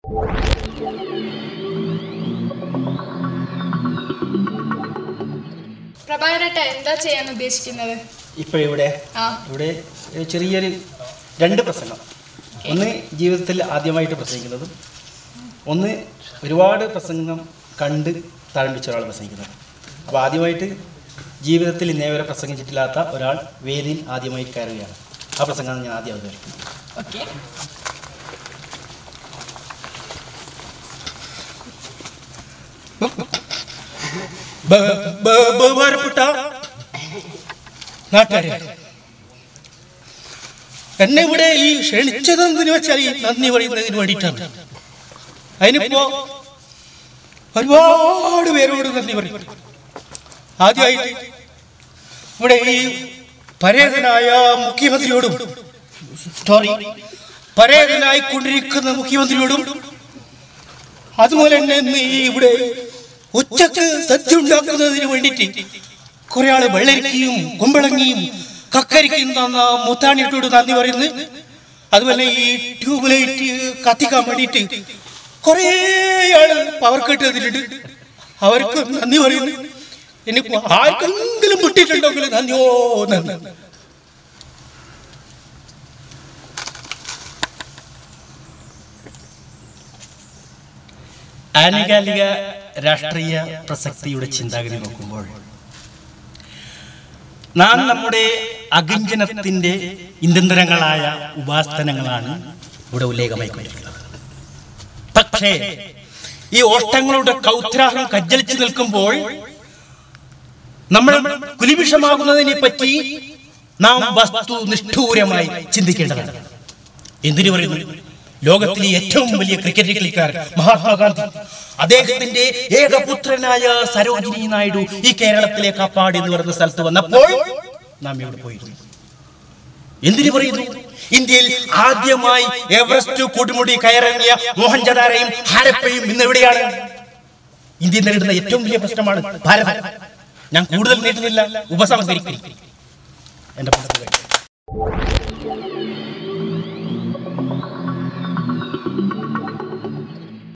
പ്രഭാകരേട്ട എന്താ ചെയ്യാൻ ഉദ്ദേശിക്കുന്നത് ഇപ്പോൾ ഇവിടെ ആ ഇവിടെ ഒരു ചെറിയൊരു രണ്ട് പ്രസംഗം ഒന്ന് ജീവിതത്തിൽ ആദ്യമായിട്ട് പ്രസംഗിക്കുന്നതും ഒന്ന് ഒരുപാട് പ്രസംഗം കണ്ട് താഴ്പിച്ച ഒരാൾ പ്രസംഗിക്കുന്നത് അപ്പോൾ ആദ്യമായിട്ട് ജീവിതത്തിൽ ഇന്നേ വരെ പ്രസംഗിച്ചിട്ടില്ലാത്ത ഒരാൾ വേദിയിൽ ആദ്യമായി കയറുകയാണ് ആ പ്രസംഗമാണ് ഞാൻ ആദ്യം അവതരിപ്പിക്കുന്നത് ഓക്കെ ബഹുമാനപ്പെട്ട നാട്ടുകാരെ എന്നെ ഇവിടെ ഈ ക്ഷണിച്ചതെന്തിനു വെച്ചാൽ ഈ നന്ദി പറയുന്നതിന് വേണ്ടിയിട്ടാണ് അതിനിപ്പോ ഒരുപാട് പേരോട് നന്ദി പറയും ആദ്യമായിട്ട് ഇവിടെ ഈ പരേതനായ മുഖ്യമന്ത്രിയോടും സോറി പരേതനായി കൊണ്ടിരിക്കുന്ന മുഖ്യമന്ത്രിയോടും അതുപോലെ തന്നെ ഇന്ന് ഈ ഇവിടെ ഉച്ചക്ക് സദ്യ ഉണ്ടാക്കുന്നതിന് വേണ്ടിയിട്ട് കുറെ ആള് വെള്ളരിക്കയും കുമ്പളങ്ങിയും കക്കരിക്കയും തന്ന മുത്താണിട്ടോട് നന്ദി പറയുന്നു അതുപോലെ ഈ ട്യൂബ് ലൈറ്റ് കത്തിക്കാൻ വേണ്ടിയിട്ട് കുറേ ആള് പവർ കട്ട് ചെയ്തിട്ടുണ്ട് അവർക്ക് നന്ദി പറയുന്നു ഇനി ആർക്കെങ്കിലും പൊട്ടിയിട്ടുണ്ടെങ്കിൽ നന്ദിയോ നന്ദി ആനുകാലിക രാഷ്ട്രീയ പ്രസക്തിയുടെ ചിന്താഗതി നോക്കുമ്പോൾ നാം നമ്മുടെ അകിഞ്ചനത്തിന്റെ ഇന്ദന്തരങ്ങളായ ഉപാസനങ്ങളാണ് ഇവിടെ ഉല്ലേഖമായിക്കൊണ്ടിരിക്കുന്നത് പക്ഷേ ഈ ഓഷ്ടങ്ങളുടെ കൗത്രാഹം കജ്ജലിച്ചു നിൽക്കുമ്പോൾ നമ്മൾ കുലിവിഷമാകുന്നതിനെ പറ്റി നാം വസ്തു നിഷ്ഠൂരമായി ചിന്തിക്കേണ്ടതാണ് എന്തിനു പറയുന്നു ലോകത്തിലെ ഏറ്റവും വലിയ ക്രിക്കറ്റ് കളിക്കാരൻ മഹാത്മാഗാന്ധി അദ്ദേഹത്തിന്റെ ഏകപുത്രനായ സരോജിനി നായിഡു ഈ കേരളത്തിലെ കാപ്പാട് എന്ന് പറയുന്ന സ്ഥലത്ത് വന്നപ്പോൾ നാം ഇവിടെ പോയിരുന്നു എന്തിനു പറയുന്നു ഇന്ത്യയിൽ ആദ്യമായി എവറസ്റ്റ് കൊടുമുടി കയറിറങ്ങിയ മോഹൻജദാരയും ഹാരപ്പയും ഇന്ന് എവിടെയാണ് ഇന്ത്യ നേരിടുന്ന ഏറ്റവും വലിയ പ്രശ്നമാണ് ഭാരതം ഞാൻ കൂടുതൽ നീട്ടുന്നില്ല ഉപസംഹരിക്കും എന്റെ പ്രസംഗം കഴിഞ്ഞു.